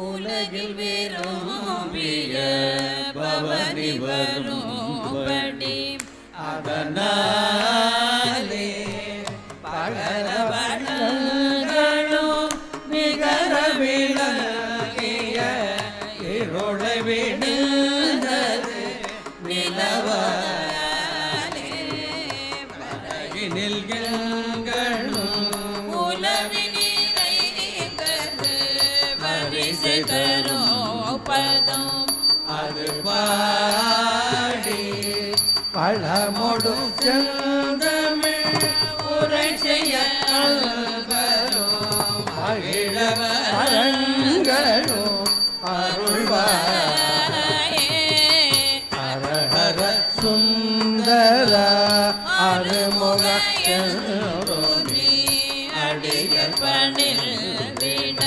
உலகில் விரும்பிய பவனி வரும்படி அதனாலே பகர வளங்களும் நிகர விளங்கிய இருளை விடுந்தது நிலவாலே படகினில் எங்களும் உலவினிறைந்தது வரிசை தரும் பதம் அது பாடி பழமொடு செந்தமிழ் உரை செய்ய அல்வரும் மகிழவரங்களும் அருள்வாய் ஹர சுந்தர அருமுக அடிகள் பணில் விட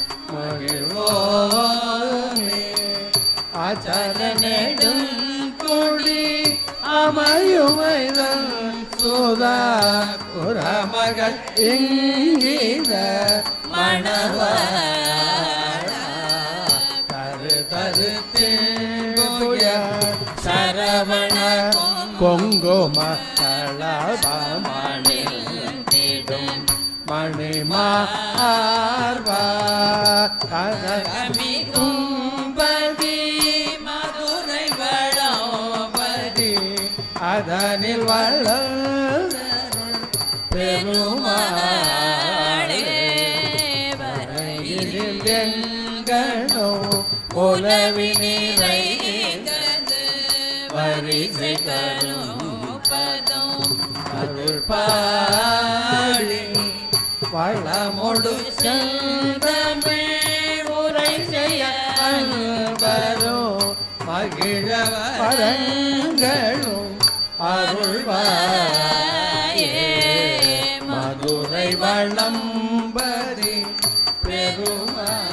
மகிழ்வோமே ஆச்சார நெடும் கொடி அமையுமைதன் சுதா புறமகள் இங்கீத மணவாள தரு தரு தேங்குய சரவண கொங்கும களபமணில் திடும் மணிமார்வா கனகமி கும்பதி மதுரை வளோபதி அதனில் வளர்ந்தருள் பெருமாளே வரையிலில் எங்கனோ உலவினிலை வரிசை தரும் பதம் அருள் பாடி வளமொடு செந்தமே உரை செய்ய அன்பரும் மகிழ வரங்களும் அருள்வாயே மதுரை வளம்பரி பெருமா